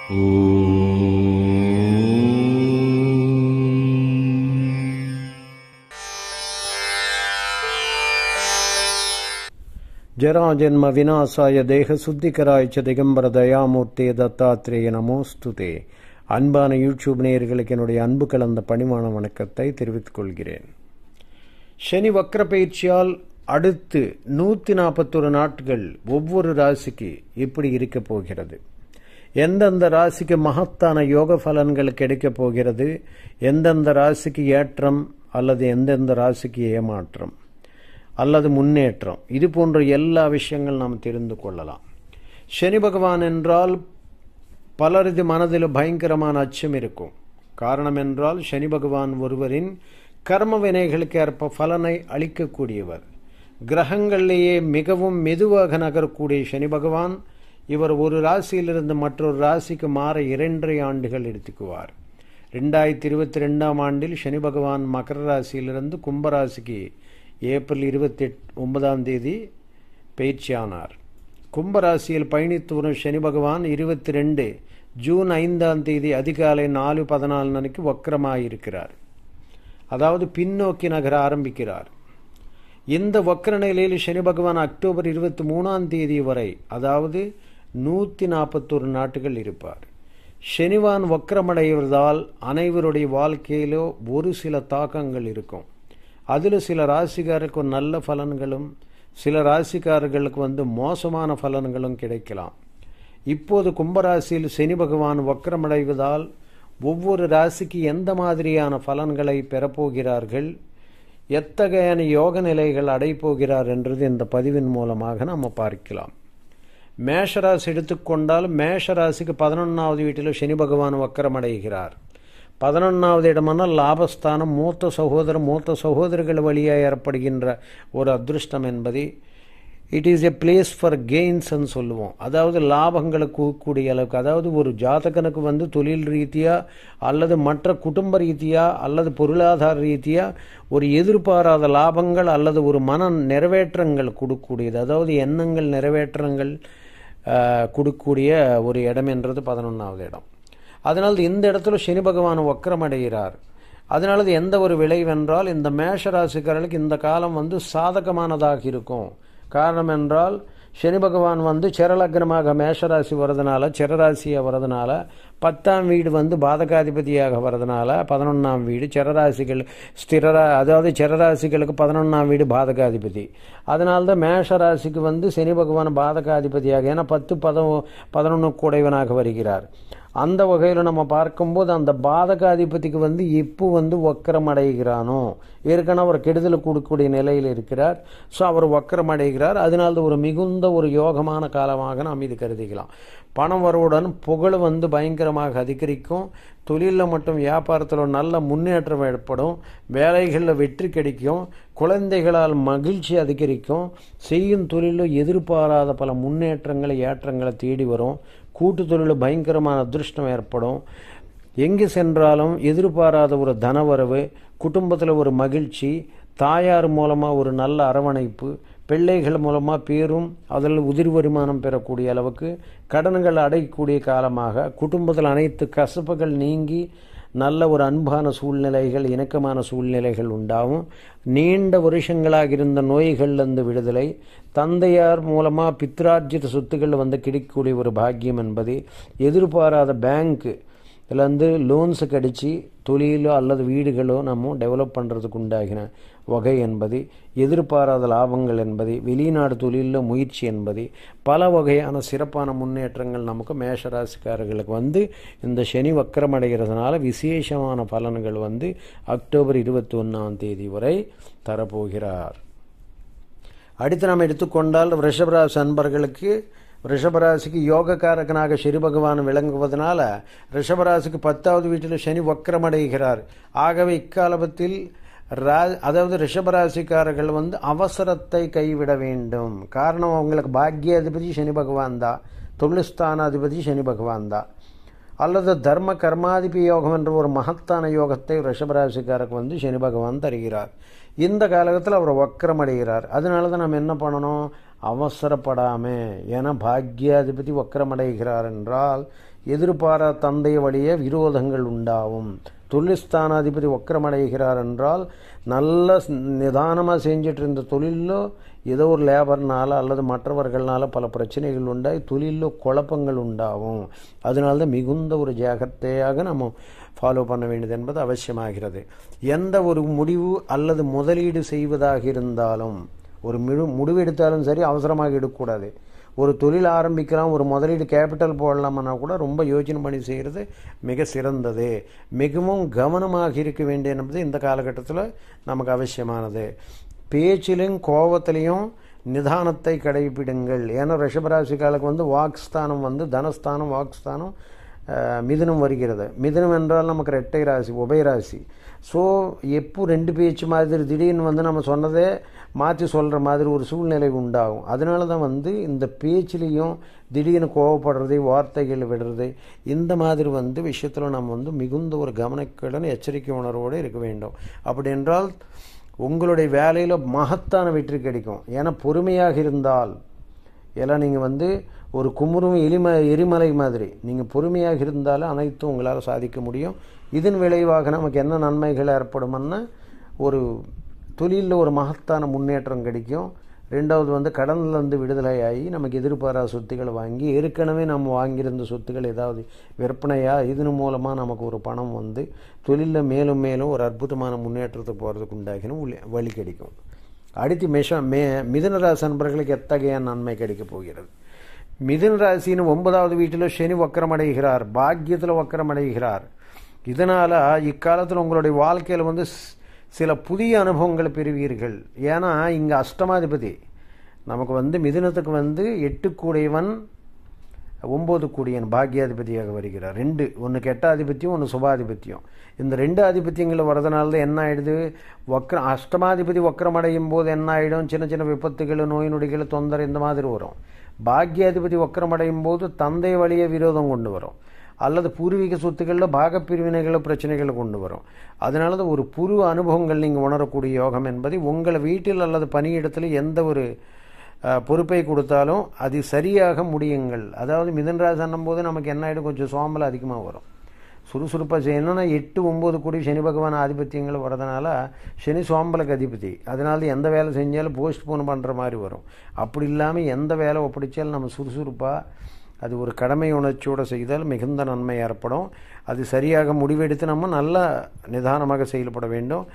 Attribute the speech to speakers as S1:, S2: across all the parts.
S1: ಜರಾಜನ್ಮ ವಿನಾಶಾಯ ದೇಹ சுத்திகராய ச திகம்பர தயாமூர்த்தே தத்தாத்ரேய நமோஸ்துதே அன்பான யூடியூப் நேயர்களுக்கு என்னுடைய அன்பு கலந்த பணிவான வணக்கத்தை தெரிவித்துக் கொள்கிறேன் சனி வக்ர பயிற்சியால் அடுத்து நூற்றி நாற்பத்தொரு நாட்கள் ஒவ்வொரு ராசிக்கு இப்படி இருக்க போகிறது எந்தெந்த ராசிக்கு மகத்தான யோக பலன்கள் கிடைக்கப் போகிறது எந்தெந்த ராசிக்கு ஏற்றம் அல்லது எந்தெந்த ராசிக்கு ஏமாற்றம் அல்லது முன்னேற்றம் இது போன்ற எல்லா விஷயங்கள் நாம் தெரிந்து கொள்ளலாம் சனி பகவான் என்றால் பலரது மனதில் பயங்கரமான அச்சம் இருக்கும் காரணம் என்றால் சனி பகவான் ஒருவரின் கர்ம வினைகளுக்கு ஏற்ப பலனை அளிக்கக்கூடியவர் கிரகங்களிலேயே மிகவும் மெதுவாக நகரக்கூடிய சனி பகவான் இவர் ஒரு ராசியிலிருந்து மற்றொரு ராசிக்கு மாற இரண்டரை ஆண்டுகள் எடுத்துக்குவார் ரெண்டாயிரத்தி இருபத்தி ரெண்டாம் ஆண்டில் சனி பகவான் மகர ராசியிலிருந்து கும்பராசிக்கு ஏப்ரல் இருபத்தி ஒன்பதாம் தேதி பயிற்சியானார் கும்பராசியில் பயணித்து வரும் சனி பகவான் இருபத்தி ரெண்டு ஜூன் ஐந்தாம் தேதி அதிகாலை நாலு பதினாலு மணிக்கு வக்கரமாயிருக்கிறார் அதாவது பின்னோக்கி நகர ஆரம்பிக்கிறார் இந்த வக்கர நிலையில் சனி பகவான் அக்டோபர் இருபத்தி மூணாம் தேதி வரை அதாவது நூற்றி நாற்பத்தொரு நாட்டுகள் இருப்பார் சனிவான் வக்கரமடைவதால் அனைவருடைய வாழ்க்கையிலோ ஒரு சில தாக்கங்கள் இருக்கும் அதில் சில ராசிக்காருக்கு நல்ல பலன்களும் சில ராசிக்காரர்களுக்கு வந்து மோசமான பலன்களும் கிடைக்கலாம் இப்போது கும்பராசியில் சனி பகவான் வக்கரமடைவதால் ஒவ்வொரு ராசிக்கு எந்த மாதிரியான பலன்களை பெறப்போகிறார்கள் எத்தகையான யோக நிலைகள் அடைப்போகிறார் என்றது இந்த பதிவின் மூலமாக நம்ம பார்க்கலாம் மேஷராசி எடுத்துக்கொண்டால் மேஷராசிக்கு பதினொன்றாவது வீட்டில் சனி பகவான் வக்கரமடைகிறார் பதினொன்றாவது இடமான லாபஸ்தானம் மூத்த சகோதரர் மூத்த சகோதரர்கள் வழியாக ஏற்படுகின்ற ஒரு அதிருஷ்டம் என்பது it is a place for கெயின்ஸ்ன்னு சொல்லுவோம் அதாவது லாபங்களை கூக்கூடிய அளவுக்கு அதாவது ஒரு ஜாதகனுக்கு வந்து தொழில் ரீதியாக அல்லது மற்ற குடும்ப ரீதியாக அல்லது பொருளாதார ரீதியாக ஒரு எதிர்பாராத லாபங்கள் அல்லது ஒரு மன நிறைவேற்றங்கள் கொடுக்கக்கூடியது அதாவது எண்ணங்கள் நிறைவேற்றங்கள் கொடுக்கக்கூடிய ஒரு இடம் என்றது பதினொன்றாவது இடம் அதனால் இந்த இடத்துல சனி பகவான் வக்கரமடைகிறார் அதனால எந்த ஒரு விளைவென்றால் இந்த மேஷ ராசிக்காரர்களுக்கு இந்த காலம் வந்து சாதகமானதாக இருக்கும் காரணம் என்றால் சனி பகவான் வந்து செரலக்னமாக மேஷராசி வரதுனால செரராசியாக வரதுனால பத்தாம் வீடு வந்து பாதகாதிபதியாக வரதுனால பதினொன்றாம் வீடு செரராசிகள் ஸ்திரரா அதாவது செரராசிகளுக்கு பதினொன்றாம் வீடு பாதகாதிபதி அதனால தான் மேஷராசிக்கு வந்து சனி பகவான் பாதகாதிபதியாக ஏன்னா பத்து பத பதினொன்று கூடைவனாக வருகிறார் அந்த வகையில் நம்ம பார்க்கும்போது அந்த பாதகாதிபதிக்கு வந்து இப்போ வந்து வக்கரம் அடைகிறானோ ஏற்கனவே அவர் கெடுதல் கொடுக்கக்கூடிய நிலையில் இருக்கிறார் ஸோ அவர் வக்கரம் அடைகிறார் அதனால ஒரு மிகுந்த ஒரு யோகமான காலமாக நாம் இது கருதிக்கலாம் பணம் வரவுடன் புகழ் வந்து பயங்கரமாக அதிகரிக்கும் தொழிலில் மட்டும் வியாபாரத்தில் நல்ல முன்னேற்றம் ஏற்படும் வேலைகளில் வெற்றி கிடைக்கும் குழந்தைகளால் மகிழ்ச்சி அதிகரிக்கும் செய்யும் தொழிலில் எதிர்பாராத பல முன்னேற்றங்களை ஏற்றங்களை தேடி வரும் கூட்டு தொழில் பயங்கரமான அதிருஷ்டம் ஏற்படும் எங்கு சென்றாலும் எதிர்பாராத ஒரு தனவரவு குடும்பத்தில் ஒரு மகிழ்ச்சி தாயார் மூலமாக ஒரு நல்ல அரவணைப்பு பிள்ளைகள் மூலமாக பேரும் அதில் உதிர் வருமானம் பெறக்கூடிய அளவுக்கு கடன்கள் அடையக்கூடிய காலமாக குடும்பத்தில் அனைத்து கசப்புகள் நீங்கி நல்ல ஒரு அன்பான சூழ்நிலைகள் இணக்கமான சூழ்நிலைகள் உண்டாகும் நீண்ட வருஷங்களாக இருந்த நோய்கள்லேருந்து விடுதலை தந்தையார் மூலமாக பித்ரார்ஜித சொத்துக்கள் வந்து கிடைக்கக்கூடிய ஒரு பாக்கியம் என்பது எதிர்பாராத பேங்க்கு இதில் வந்து லோன்ஸு கடிச்சு தொழிலோ அல்லது வீடுகளோ நம்ம டெவலப் பண்ணுறதுக்கு உண்டாகின வகை என்பது எதிர்பாராத லாபங்கள் என்பது வெளிநாடு தொழிலில் முயற்சி என்பது பல வகையான சிறப்பான முன்னேற்றங்கள் நமக்கு மேஷராசிக்காரர்களுக்கு வந்து இந்த சனி வக்கரமடைகிறதுனால விசேஷமான பலன்கள் வந்து அக்டோபர் இருபத்தி ஒன்றாம் தேதி வரை தரப்போகிறார் அடுத்து நாம் எடுத்துக்கொண்டால் ரிஷபராசி அன்பர்களுக்கு ரிஷபராசிக்கு யோகக்காரகனாக சனி பகவான் விளங்குவதனால ரிஷபராசிக்கு பத்தாவது வீட்டில் சனி வக்கரமடைகிறார் ஆகவே இக்காலபத்தில் ரா அதாவது ரிஷபராசிக்காரர்கள் வந்து அவசரத்தை கைவிட வேண்டும் காரணம் அவங்களுக்கு பாக்யாதிபதி சனி பகவான் தான் தொழில்ஸ்தானாதிபதி சனி பகவான் தான் அல்லது தர்ம கர்மாதிபி யோகம் என்ற ஒரு மகத்தான யோகத்தை ரிஷபராசிக்காரருக்கு வந்து சனி பகவான் தருகிறார் இந்த காலகட்டத்தில் அவர் வக்கரம் அடைகிறார் அதனால தான் நம்ம என்ன பண்ணணும் அவசரப்படாமல் ஏன்னா பாக்யாதிபதி வக்கரம் அடைகிறார் என்றால் எதிர்பாரா தந்தை வழிய விரோதங்கள் உண்டாகும் தொழில்ஸ்தானாதிபதி வக்கரமடைகிறார் என்றால் நல்ல நிதானமாக செஞ்சுட்டு இருந்த தொழிலில் ஏதோ ஒரு லேபர்னால அல்லது மற்றவர்களால பல பிரச்சனைகள் உண்டாகி தொழிலில் குழப்பங்கள் உண்டாகும் அதனால தான் மிகுந்த ஒரு ஜாகிரதையாக நம்ம ஃபாலோ பண்ண வேண்டியது என்பது அவசியமாகிறது எந்த ஒரு முடிவு அல்லது முதலீடு செய்வதாக இருந்தாலும் ஒரு மிடு முடிவு எடுத்தாலும் சரி அவசரமாக எடுக்கக்கூடாது ஒரு தொழில் ஆரம்பிக்கலாம் ஒரு முதலீடு கேபிட்டல் போடலாமன்னா கூட ரொம்ப யோசனை பண்ணி செய்கிறது மிக சிறந்தது மிகவும் கவனமாக இருக்க வேண்டிய என்பது இந்த காலகட்டத்தில் நமக்கு அவசியமானது பேச்சிலும் கோபத்திலையும் நிதானத்தை கடைபிடுங்கள் ஏன்னா ரிஷபராசிக்காலுக்கு வந்து வாக்ஸ்தானம் வந்து தனஸ்தானம் வாக்ஸ்தானம் மிதுனம் வருகிறது மிதுனம் என்றால் நமக்கு ரெட்டை ராசி உபயராசி ஸோ எப்போ ரெண்டு பேச்சு மாதிரி திடீர்னு வந்து நம்ம சொன்னதே மாற்றி சொல்கிற மாதிரி ஒரு சூழ்நிலை உண்டாகும் அதனால தான் வந்து இந்த பேச்சிலையும் திடீர்னு கோவப்படுறது வார்த்தைகள் விடுறது இந்த மாதிரி வந்து விஷயத்தில் நம்ம வந்து மிகுந்த ஒரு கவனக்கடன் எச்சரிக்கை உணர்வோடு இருக்க வேண்டும் அப்படி என்றால் உங்களுடைய வேலையில் மகத்தான வெற்றி கிடைக்கும் ஏன்னா பொறுமையாக இருந்தால் எல்லாம் நீங்கள் வந்து ஒரு குமுறும் எலிம எரிமலை மாதிரி நீங்கள் பொறுமையாக இருந்தாலும் அனைத்தும் உங்களால் சாதிக்க முடியும் இதன் விளைவாக நமக்கு என்ன நன்மைகள் ஏற்படும்னா ஒரு தொழிலில் ஒரு மகத்தான முன்னேற்றம் கிடைக்கும் ரெண்டாவது வந்து கடன்லேருந்து விடுதலையாகி நமக்கு எதிர்பாராத சொத்துக்களை வாங்கி ஏற்கனவே நம்ம வாங்கியிருந்த சொத்துக்கள் ஏதாவது விற்பனையாக இதன் மூலமாக நமக்கு ஒரு பணம் வந்து தொழிலில் மேலும் மேலும் ஒரு அற்புதமான முன்னேற்றத்தை போகிறதுக்கு உண்டாகின வழி கிடைக்கும் அடுத்து மெஷ மே மிதுன ராசி நண்பர்களுக்கு எத்தகைய நன்மை கிடைக்கப் போகிறது மிதுன ராசின்னு ஒன்பதாவது வீட்டில் சனி வக்கரமடைகிறார் பாக்கியத்தில் வக்கரமடைகிறார் இதனால் இக்காலத்தில் உங்களுடைய வாழ்க்கையில் வந்து சில புதிய அனுபவங்களை பெறுவீர்கள் ஏன்னா இங்கே அஷ்டமாதிபதி நமக்கு வந்து மிதுனத்துக்கு வந்து எட்டு கூடையவன் ஒம்பது கூடியன் பாக்கியாதிபதியாக வருகிறார் ரெண்டு ஒன்று கெட்டாதிபத்தியம் ஒன்று சுபாதிபத்தியம் இந்த ரெண்டு ஆதிபத்தியங்கள் வரதுனால தான் என்ன ஆயிடுது வக்ர அஷ்டமாதிபதி வக்கரமடையும் போது என்ன ஆகிடும் சின்ன சின்ன விபத்துகள் நோய் நொடிகள் தொந்தரை இந்த மாதிரி வரும் பாக்கியாதிபதி வக்கரமடையும் போது தந்தை வழிய விரோதம் கொண்டு வரும் அல்லது பூர்வீக சொத்துக்களில் பாகப்பிரிவினைகளை பிரச்சனைகளை கொண்டு வரும் அதனால தான் ஒரு புது அனுபவங்கள் நீங்கள் உணரக்கூடிய யோகம் என்பதை உங்களை வீட்டில் அல்லது பணியிடத்தில் எந்த ஒரு பொறுப்பை கொடுத்தாலும் அது சரியாக முடியுங்கள் அதாவது மிதன்ராசன்னும் போது நமக்கு என்ன ஆகிடும் கொஞ்சம் சோம்பல் அதிகமாக வரும் சுறுசுறுப்பாக செய்யணும்னா எட்டு ஒம்பது கோடி சனி பகவான் ஆதிபத்தியங்கள் வரதுனால சனி சோம்பலுக்கு அதிபதி அதனால எந்த வேலை செஞ்சாலும் போஸ்ட் போன் பண்ணுற மாதிரி வரும் அப்படி இல்லாமல் எந்த வேலை ஒப்படைச்சாலும் நம்ம சுறுசுறுப்பாக அது ஒரு கடமை உணர்ச்சியோடு செய்தால் மிகுந்த நன்மை ஏற்படும் அது சரியாக முடிவெடுத்து நம்ம நல்ல நிதானமாக செயல்பட வேண்டும்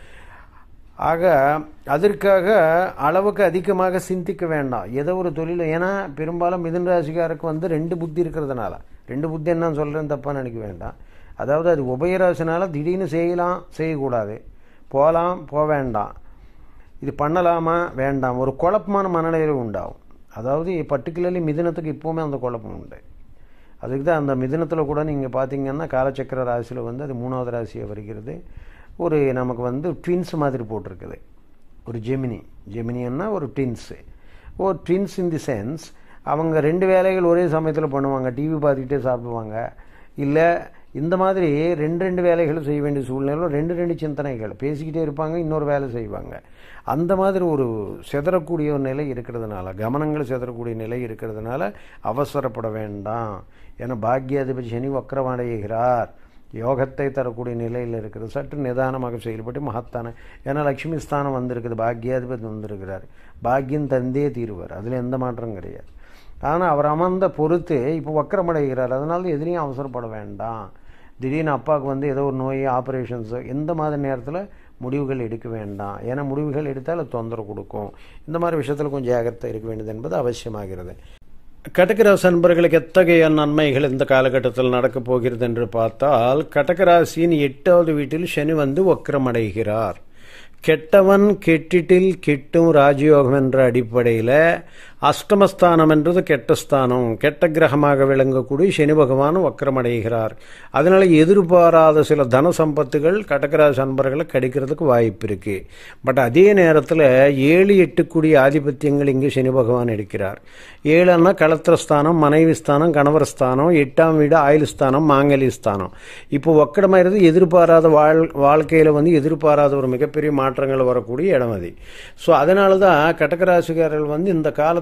S1: ஆக அதற்காக அளவுக்கு அதிகமாக சிந்திக்க வேண்டாம் ஏதோ ஒரு தொழில் ஏன்னா பெரும்பாலும் மிதுன ராசிக்காருக்கு வந்து ரெண்டு புத்தி இருக்கிறதுனால ரெண்டு புத்தி என்ன சொல்கிறேன்னு தப்பாக நினைக்க வேண்டாம் அதாவது அது உபயராசினால திடீர்னு செய்யலாம் செய்யக்கூடாது போகலாம் போக வேண்டாம் இது பண்ணலாமா வேண்டாம் ஒரு குழப்பமான மனநிலையில் உண்டாகும் அதாவது பர்டிகுலர்லி மிதுனத்துக்கு இப்போவுமே அந்த குழப்பம் உண்டு அதுக்கு தான் அந்த மிதுனத்தில் கூட நீங்கள் பார்த்தீங்கன்னா காலச்சக்கர ராசியில் வந்து அது மூணாவது ராசியாக வருகிறது ஒரு நமக்கு வந்து ட்வின்ஸ் மாதிரி போட்டிருக்குது ஒரு ஜெமினி ஜெமினின்னா ஒரு ட்வின்ஸு ஓ ட்வின்ஸ் இன் தி சென்ஸ் அவங்க ரெண்டு வேலைகள் ஒரே சமயத்தில் பண்ணுவாங்க டிவி பார்த்துக்கிட்டே சாப்பிடுவாங்க இல்லை இந்த மாதிரி ரெண்டு ரெண்டு வேலைகளும் செய்ய வேண்டிய சூழ்நிலையில் ரெண்டு ரெண்டு சிந்தனைகள் பேசிக்கிட்டே இருப்பாங்க இன்னொரு வேலை செய்வாங்க அந்த மாதிரி ஒரு செதறக்கூடிய ஒரு நிலை இருக்கிறதுனால கவனங்கள் செதறக்கூடிய நிலை இருக்கிறதுனால அவசரப்பட வேண்டாம் ஏன்னா பாக்யாதிபதி சனி வக்கரமடைகிறார் யோகத்தை தரக்கூடிய நிலையில் இருக்கிறது சற்று நிதானமாக செயல்பட்டு மகத்தான ஏன்னா லட்சுமி ஸ்தானம் வந்திருக்குது பாக்யாதிபதி வந்திருக்கிறார் பாக்கியம் தந்தே தீருவார் அதில் எந்த மாற்றம் கிடையாது ஆனால் அவர் அமர்ந்த பொறுத்து இப்போ வக்கரமடைகிறார் அதனால எதிரையும் அவசரப்பட வேண்டாம் திடீர்னு அப்பாவுக்கு வந்து ஏதோ ஒரு நோய் ஆப்ரேஷன்ஸோ இந்த மாதிரி நேரத்தில் முடிவுகள் எடுக்க வேண்டாம் ஏன்னா முடிவுகள் எடுத்தால் அது தொந்தரவு கொடுக்கும் இந்த மாதிரி விஷயத்தில் கொஞ்சம் ஜாகிரதை இருக்க வேண்டியது என்பது அவசியமாகிறது கடகராசி அன்பர்களுக்கு எத்தகைய நன்மைகள் இந்த காலகட்டத்தில் நடக்கப் போகிறது என்று பார்த்தால் கடகராசியின் எட்டாவது வீட்டில் சனி வந்து வக்கரமடைகிறார் கெட்டவன் கெட்டிட்டில் கெட்டும் ராஜயோகம் என்ற அடிப்படையில் அஷ்டமஸ்தானம் என்றது கெட்ட ஸ்தானம் கெட்ட கிரகமாக விளங்கக்கூடிய சனி பகவான் வக்கரமடைகிறார் அதனால் எதிர்பாராத சில தன சம்பத்துகள் கடகராசி அன்பர்களை கிடைக்கிறதுக்கு வாய்ப்பு இருக்கு பட் அதே நேரத்தில் ஏழு எட்டுக்குடிய ஆதிபத்தியங்கள் இங்கே சனி பகவான் எடுக்கிறார் ஏழுன்னா களத்திரஸ்தானம் மனைவி ஸ்தானம் கணவர் ஸ்தானம் எட்டாம் வீடு ஆயுள் ஸ்தானம் மாங்கலி ஸ்தானம் இப்போ ஒக்கடமாயிருது எதிர்பாராத வாழ் வாழ்க்கையில் வந்து எதிர்பாராத ஒரு மிகப்பெரிய மாற்றங்கள் வரக்கூடிய இடம் அது ஸோ அதனால தான் கடகராசிக்காரர்கள் வந்து இந்த காலத்தில்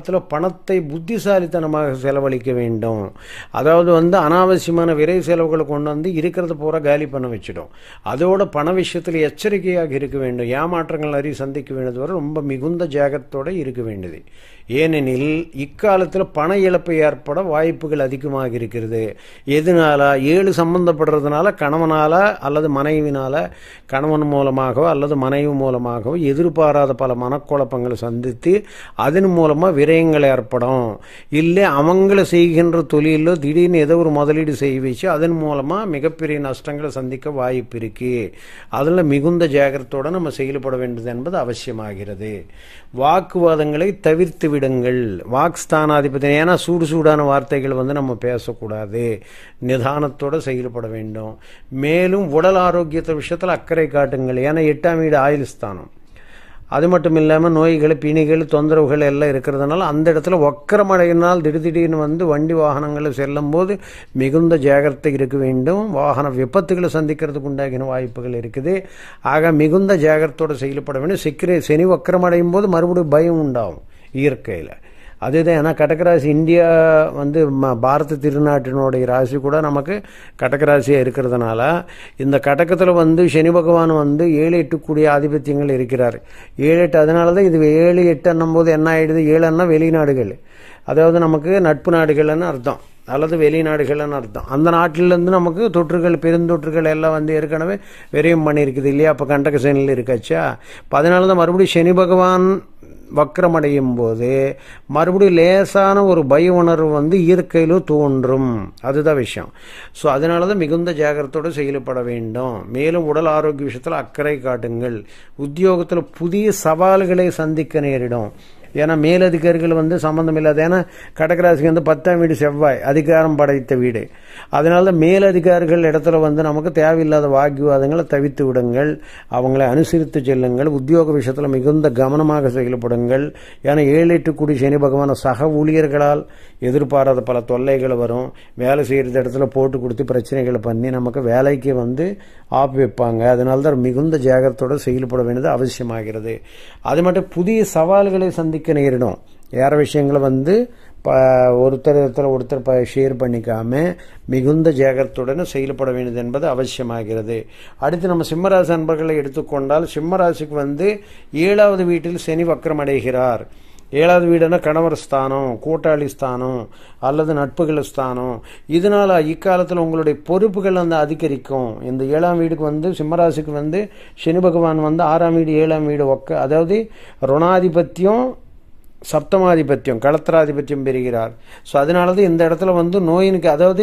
S1: இக்காலத்தில் பணத்தை புத்திசாலித்தனமாக செலவழிக்க வேண்டும் அதாவது வந்து அனாவசியமான விரை செலவுகளை கொண்டு வந்து இருக்கிறத பூரா காலி பண்ண வச்சிடும் அதோட பண விஷயத்தில் எச்சரிக்கையாக இருக்க வேண்டும் ஏமாற்றங்கள் அறி சந்திக்க வேண்டியது வரை ரொம்ப மிகுந்த ஜாகிரத்தோடு இருக்க வேண்டியது ஏனெனில் இக்காலத்தில் பண இழப்பு ஏற்பட வாய்ப்புகள் அதிகமாக இருக்கிறது எதனால ஏழு சம்பந்தப்படுறதுனால கணவனால அல்லது மனைவினால கணவன் மூலமாகவோ அல்லது மனைவி மூலமாகவோ எதிர்பாராத பல மனக்குழப்பங்களை சந்தித்து அதன் மூலமாக விரயங்கள் ஏற்படும் இல்லை அவங்கள செய்கின்ற தொழிலோ திடீர்னு ஏதோ ஒரு முதலீடு செய்ய வச்சு அதன் மூலமாக மிகப்பெரிய நஷ்டங்களை சந்திக்க வாய்ப்பு இருக்கு அதில் மிகுந்த ஜாகிரத்தோடு நம்ம செயல்பட வேண்டியது என்பது அவசியமாகிறது வாக்குவாதங்களை தவிர்த்து விடுங்கள் வாக்ஸ்தானாதிபதி ஏன்னா சூடு சூடான வார்த்தைகள் வந்து நம்ம பேசக்கூடாது நிதானத்தோடு செயல்பட வேண்டும் மேலும் உடல் ஆரோக்கியத்தை விஷயத்தில் அக்கறை காட்டுங்கள் ஏன்னா எட்டாம் வீடு ஆயுள் ஸ்தானம் அது மட்டும் இல்லாமல் நோய்கள் பிணிகள் தொந்தரவுகள் எல்லாம் இருக்கிறதுனால அந்த இடத்துல வக்கரமடையினால் திடீர் திடீர்னு வந்து வண்டி வாகனங்களில் செல்லும் போது மிகுந்த ஜாகிரதை இருக்க வேண்டும் வாகன விபத்துகளை சந்திக்கிறதுக்கு உண்டாகின வாய்ப்புகள் இருக்குது ஆக மிகுந்த ஜாகிரத்தோடு செயல்பட வேண்டும் சிக்கிர சனி வக்கரமடையும் போது மறுபடியும் பயம் உண்டாகும் இயற்கையில் அதுதான் ஏன்னா கடகராசி இந்தியா வந்து ம பாரத திருநாட்டினுடைய ராசி கூட நமக்கு கடகராசியாக இருக்கிறதுனால இந்த கடக்கத்தில் வந்து சனி பகவான் வந்து ஏழு எட்டுக்கூடிய ஆதிபத்தியங்கள் இருக்கிறார் ஏழு எட்டு அதனால தான் இது ஏழு எட்டு போது என்ன ஆயிடுது ஏழுன்னா வெளிநாடுகள் அதாவது நமக்கு நட்பு நாடுகள்னு அர்த்தம் அல்லது வெளிநாடுகள்னு அர்த்தம் அந்த நாட்டிலேருந்து நமக்கு தொற்றுகள் பெருந்தொற்றுகள் எல்லாம் வந்து ஏற்கனவே விரயம் பண்ணியிருக்குது இல்லையா அப்போ கண்டக சேனையில் இருக்காச்சா இப்போ அதனால தான் மறுபடியும் சனி பகவான் வக்கரமடையும் போது மறுபடியும் லேசான ஒரு பய உணர்வு வந்து இயற்கையிலும் தோன்றும் அதுதான் விஷயம் ஸோ அதனால தான் மிகுந்த ஜாகிரத்தோடு செயல்பட வேண்டும் மேலும் உடல் ஆரோக்கிய விஷயத்தில் அக்கறை காட்டுங்கள் உத்தியோகத்தில் புதிய சவால்களை சந்திக்க நேரிடும் ஏன்னா மேலதிகாரிகள் வந்து சம்மந்தம் இல்லாத ஏன்னா கடகராசிக்கு வந்து பத்தாம் வீடு செவ்வாய் அதிகாரம் படைத்த வீடு அதனால தான் மேலதிகாரிகள் இடத்துல வந்து நமக்கு தேவையில்லாத வாக்குவாதங்களை தவித்து விடுங்கள் அவங்களை அனுசரித்து செல்லுங்கள் உத்தியோக விஷயத்தில் மிகுந்த கவனமாக செயல்படுங்கள் ஏன்னா ஏழு எட்டு கூடி சனி பகவான சக ஊழியர்களால் எதிர்பாராத பல தொல்லைகள் வரும் வேலை செய்கிற இடத்துல போட்டு கொடுத்து பிரச்சனைகளை பண்ணி நமக்கு வேலைக்கு வந்து ஆப் வைப்பாங்க அதனால தான் மிகுந்த ஜாகிரத்தோடு செயல்பட வேண்டியது அவசியமாகிறது அது மட்டும் புதிய சவால்களை சந்திக்க நேரிடும் வேற விஷயங்களை வந்து ஒருத்தர் ஒருத்தர் ஒருத்தர் ஷேர் பண்ணிக்காம மிகுந்த ஜாகிரத்துடன் செயல்பட வேண்டியது என்பது அவசியமாகிறது அடுத்து நம்ம சிம்மராசி அன்பர்களை எடுத்துக்கொண்டால் சிம்மராசிக்கு வந்து ஏழாவது வீட்டில் சனி வக்கரம் அடைகிறார் ஏழாவது வீடுனா கணவர் ஸ்தானம் கூட்டாளி ஸ்தானம் அல்லது நட்புகள் ஸ்தானம் இதனால் இக்காலத்தில் உங்களுடைய பொறுப்புகள் வந்து அதிகரிக்கும் இந்த ஏழாம் வீடுக்கு வந்து சிம்மராசிக்கு வந்து சனி பகவான் வந்து ஆறாம் வீடு ஏழாம் வீடு ஒக்க அதாவது ருணாதிபத்தியம் சப்தமாதிபத்தியம் களத்திராதிபத்தியம் பெறுகிறார் ஸோ அதனால தான் இந்த இடத்துல வந்து நோயினுக்கு அதாவது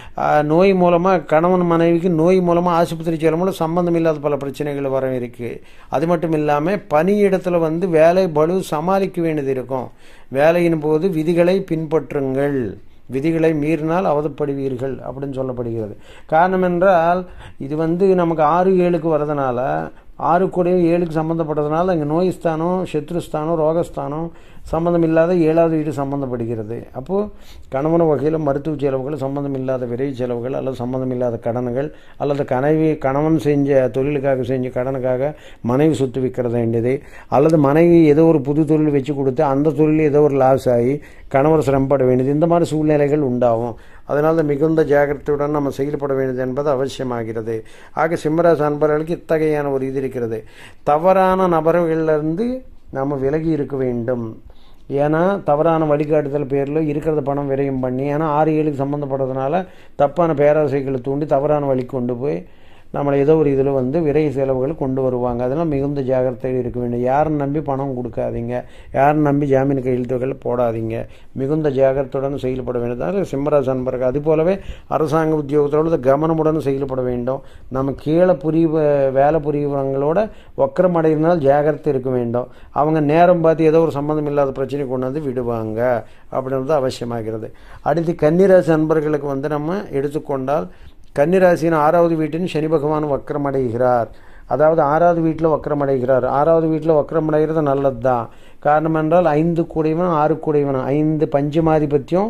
S1: நோய் மூலமாக கணவன் மனைவிக்கு நோய் மூலமாக ஆஸ்பத்திரி செல்லும் சம்பந்தம் இல்லாத பல பிரச்சனைகள் வர இருக்கு அது மட்டும் இல்லாமல் பணியிடத்தில் வந்து வேலை பலு சமாளிக்க வேண்டியது இருக்கும் வேலையின் போது விதிகளை பின்பற்றுங்கள் விதிகளை மீறினால் அவதப்படுவீர்கள் அப்படின்னு சொல்லப்படுகிறது காரணம் என்றால் இது வந்து நமக்கு ஆறு ஏழுக்கு வரதுனால ஆறு கூடயும் ஏழுக்கு சம்மந்தப்பட்டதுனால இங்கே நோய் ஸ்தானம் சத்ருஸ்தானம் ரோகஸ்தானம் சம்மந்தம் இல்லாத ஏழாவது வீடு சம்மந்தப்படுகிறது அப்போது கணவன வகையில் மருத்துவ செலவுகள் சம்மந்தம் இல்லாத விரை செலவுகள் அல்லது சம்மந்தம் இல்லாத கடன்கள் அல்லது கனவி கணவன் செஞ்ச தொழிலுக்காக செஞ்ச கடனுக்காக மனைவி சொத்து விற்கிறது வேண்டியது அல்லது மனைவி ஏதோ ஒரு புது தொழில் வச்சு கொடுத்து அந்த தொழில் ஏதோ ஒரு லாஸ் ஆகி கணவர் சிரமப்பட வேண்டியது இந்த மாதிரி சூழ்நிலைகள் உண்டாகும் அதனால் மிகுந்த ஜாகிரதையுடன் நம்ம செயல்பட வேண்டியது என்பது அவசியமாகிறது ஆக சிம்மராசி அன்பர்களுக்கு இத்தகையான ஒரு இது இருக்கிறது தவறான நபர்களிலிருந்து நாம் விலகி இருக்க வேண்டும் ஏன்னா தவறான வழிகாட்டுதல் பேரில் இருக்கிறத பணம் விரயம் பண்ணி ஏன்னா ஆறு ஏழுக்கு சம்மந்தப்படுறதுனால தப்பான பேராசைகளை தூண்டி தவறான வழி கொண்டு போய் நம்மளை ஏதோ ஒரு இதில் வந்து விரை செலவுகள் கொண்டு வருவாங்க அதெல்லாம் மிகுந்த ஜாகிரதையில் இருக்க வேண்டும் யாரும் நம்பி பணம் கொடுக்காதீங்க யாரும் நம்பி ஜாமீன் கையெழுத்துகள் போடாதீங்க மிகுந்த ஜாகிரத்துடன் செயல்பட வேண்டியதாக சிம்மராசி அன்பர்கள் அது போலவே அரசாங்க உத்தியோகத்தோடு கவனமுடன் செயல்பட வேண்டும் நம்ம கீழே புரிய வேலை புரியவங்களோட வக்கரமடைந்தால் ஜாகிரதை இருக்க வேண்டும் அவங்க நேரம் பார்த்து ஏதோ ஒரு சம்மந்தம் இல்லாத பிரச்சனை கொண்டு வந்து விடுவாங்க அப்படின்றது அவசியமாகிறது அடுத்து கன்னிராசி அன்பர்களுக்கு வந்து நம்ம எடுத்துக்கொண்டால் கன்னிராசியின் ஆறாவது வீட்டின் சனி பகவான் வக்கரமடைகிறார் அதாவது ஆறாவது வீட்டில் வக்கரமடைகிறார் ஆறாவது வீட்டில் வக்கரமடைகிறது நல்லது தான் காரணம் என்றால் ஐந்து கூடையவன் ஆறு கூடையவன் ஐந்து பஞ்சமாதிபத்தியம்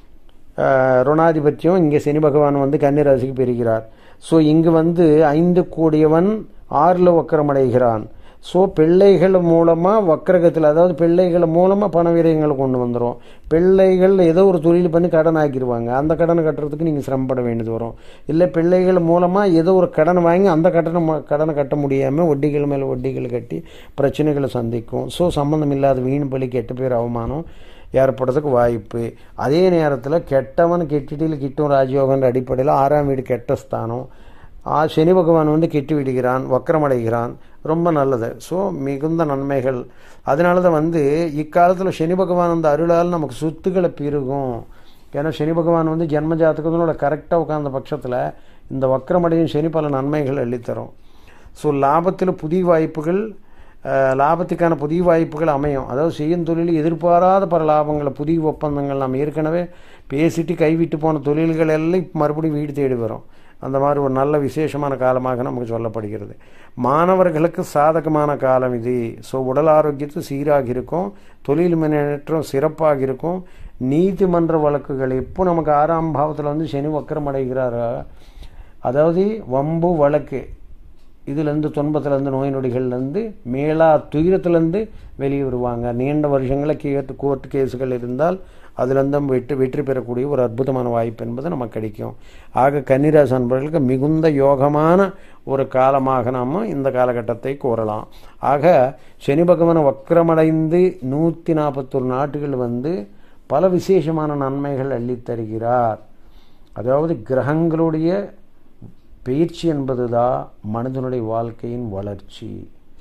S1: ருணாதிபத்தியம் இங்கே சனி பகவான் வந்து கன்னிராசிக்கு பெறுகிறார் ஸோ இங்கு வந்து ஐந்து கூடியவன் ஆறில் வக்கரமடைகிறான் ஸோ பிள்ளைகள் மூலமாக வக்கரகத்தில் அதாவது பிள்ளைகள் மூலமாக பண விரயங்களை கொண்டு வந்துடும் பிள்ளைகள் ஏதோ ஒரு தொழில் பண்ணி கடன் ஆக்கிடுவாங்க அந்த கடனை கட்டுறதுக்கு நீங்கள் சிரமப்பட வேண்டியது வரும் இல்லை பிள்ளைகள் மூலமாக ஏதோ ஒரு கடன் வாங்கி அந்த கடனை ம- கடனை கட்ட முடியாமல் வட்டிகள் மேலே வட்டிகள் கட்டி பிரச்சனைகளை சந்திக்கும் ஸோ சம்மந்தம் இல்லாத வீண் பலி கெட்ட பேர் அவமானம் ஏற்படுறதுக்கு வாய்ப்பு அதே நேரத்தில் கெட்டவன் கெட்டிட்டில் கிட்டும் ராஜயோகன்ற அடிப்படையில் ஆறாம் வீடு கெட்ட ஸ்தானம் ஆ சனி பகவான் வந்து கெட்டு விடுகிறான் வக்கரமடைகிறான் ரொம்ப நல்லது ஸோ மிகுந்த நன்மைகள் அதனால தான் வந்து இக்காலத்தில் சனி பகவான் அந்த அருளால் நமக்கு சொத்துக்களை பெருகும் ஏன்னா சனி பகவான் வந்து ஜென்ம ஜாதகத்தினோட கரெக்டாக உட்கார்ந்த பட்சத்தில் இந்த வக்கரமடையும் சனி பல நன்மைகள் அள்ளித்தரும் ஸோ லாபத்தில் புதிய வாய்ப்புகள் அஹ், லாபத்துக்கான புதிய வாய்ப்புகள் அமையும் அதாவது செய்யும் தொழில் எதிர்பாராத பல லாபங்களை புதிய ஒப்பந்தங்கள் நம்ம ஏற்கனவே பேசிட்டு கைவிட்டு போன தொழில்கள் எல்லாம் இப்ப மறுபடியும் வீடு தேடி வரும் அந்த மாதிரி ஒரு நல்ல விசேஷமான காலமாக நமக்கு சொல்லப்படுகிறது மாணவர்களுக்கு சாதகமான காலம் இது ஸோ உடல் ஆரோக்கியத்து சீராக இருக்கும் தொழில் முன்னேற்றம் சிறப்பாக இருக்கும் நீதிமன்ற வழக்குகள் எப்போ நமக்கு ஆறாம் பாவத்தில் வந்து சனி வக்கரம் அடைகிறாரோ அதாவது வம்பு வழக்கு இதுலேருந்து துன்பத்துலேருந்து நோய் நொடிகள்லேருந்து மேலா துயரத்துலேருந்து வெளியே வருவாங்க நீண்ட வருஷங்கள கேட்டு கோர்ட் கேஸுகள் இருந்தால் அதுலேருந்து வெற்றி வெற்றி பெறக்கூடிய ஒரு அற்புதமான வாய்ப்பு என்பது நமக்கு கிடைக்கும் ஆக கன்னிராசி அன்பர்களுக்கு மிகுந்த யோகமான ஒரு காலமாக நாம் இந்த காலகட்டத்தை கூறலாம் ஆக சனி பகவான் வக்கரமடைந்து நூற்றி நாற்பத்தொரு நாட்டுகள் வந்து பல விசேஷமான நன்மைகள் அள்ளித் தருகிறார் அதாவது கிரகங்களுடைய பயிற்சி என்பதுதான் மனிதனுடைய வாழ்க்கையின் வளர்ச்சி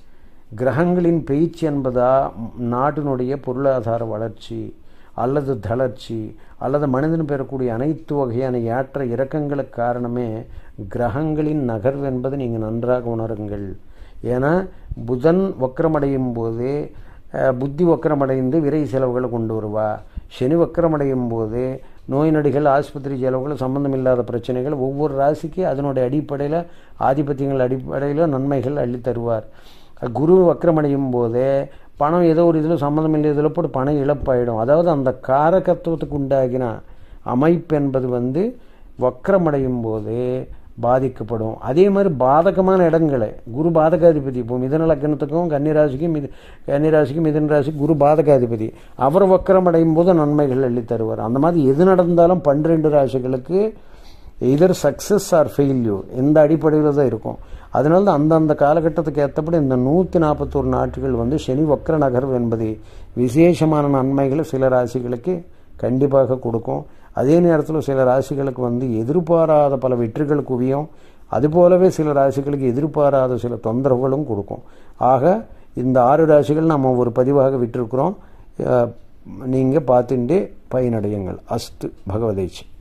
S1: கிரகங்களின் பயிற்சி என்பதா நாட்டினுடைய பொருளாதார வளர்ச்சி அல்லது தளர்ச்சி அல்லது மனிதன் பெறக்கூடிய அனைத்து வகையான ஏற்ற இறக்கங்களுக்கு காரணமே கிரகங்களின் நகர்வு என்பதை நீங்கள் நன்றாக உணருங்கள் ஏன்னா புதன் வக்கரமடையும் போது அஹ், புத்தி வக்கரமடைந்து விரை செலவுகளை கொண்டு வருவா சனி வக்கரமடையும் போது நோய் நொடிகள் ஆஸ்பத்திரி செலவுகள் சம்பந்தமில்லாத பிரச்சனைகள் ஒவ்வொரு ராசிக்கு அதனுடைய அடிப்படையில் ஆதிபத்தியங்கள் அடிப்படையில் நன்மைகள் அள்ளி தருவார் குரு வக்கரமடையும் போதே பணம் ஏதோ ஒரு இதில் சம்மந்தம் இல்லை இதில் போட்டு பணம் இழப்பாயிடும் அதாவது அந்த காரகத்துவத்துக்கு உண்டாகின அமைப்பு என்பது வந்து வக்கரமடையும் போது பாதிக்கப்படும் அதே மாதிரி பாதகமான இடங்களை குரு பாதகாதிபதி இப்போ மிதன லக்னத்துக்கும் கன்னிராசிக்கும் மிது கன்னிராசிக்கும் மிதன ராசிக்கு குரு பாதகாதிபதி அவர் வக்கரமடையும் போது நன்மைகள் அள்ளி தருவார் அந்த மாதிரி எது நடந்தாலும் பன்னிரெண்டு ராசிகளுக்கு இதர் சக்ஸஸ் ஆர் ஃபெயில்யூர் இந்த அடிப்படையில் தான் இருக்கும் அதனால தான் அந்தந்த காலகட்டத்துக்கு ஏற்றபடி இந்த நூற்றி நாற்பத்தோரு நாட்டுகள் வந்து சனி வக்கர நகர்வு என்பது விசேஷமான நன்மைகளை சில ராசிகளுக்கு கண்டிப்பாக கொடுக்கும் அதே நேரத்தில் சில ராசிகளுக்கு வந்து எதிர்பாராத பல வெற்றிகள் குவியும் அதுபோலவே சில ராசிகளுக்கு எதிர்பாராத சில தொந்தரவுகளும் கொடுக்கும் ஆக இந்த ஆறு ராசிகள் நம்ம ஒரு பதிவாக விட்டிருக்கிறோம் நீங்கள் பார்த்துட்டு பயனடையுங்கள் அஸ்து பகவதேச்சு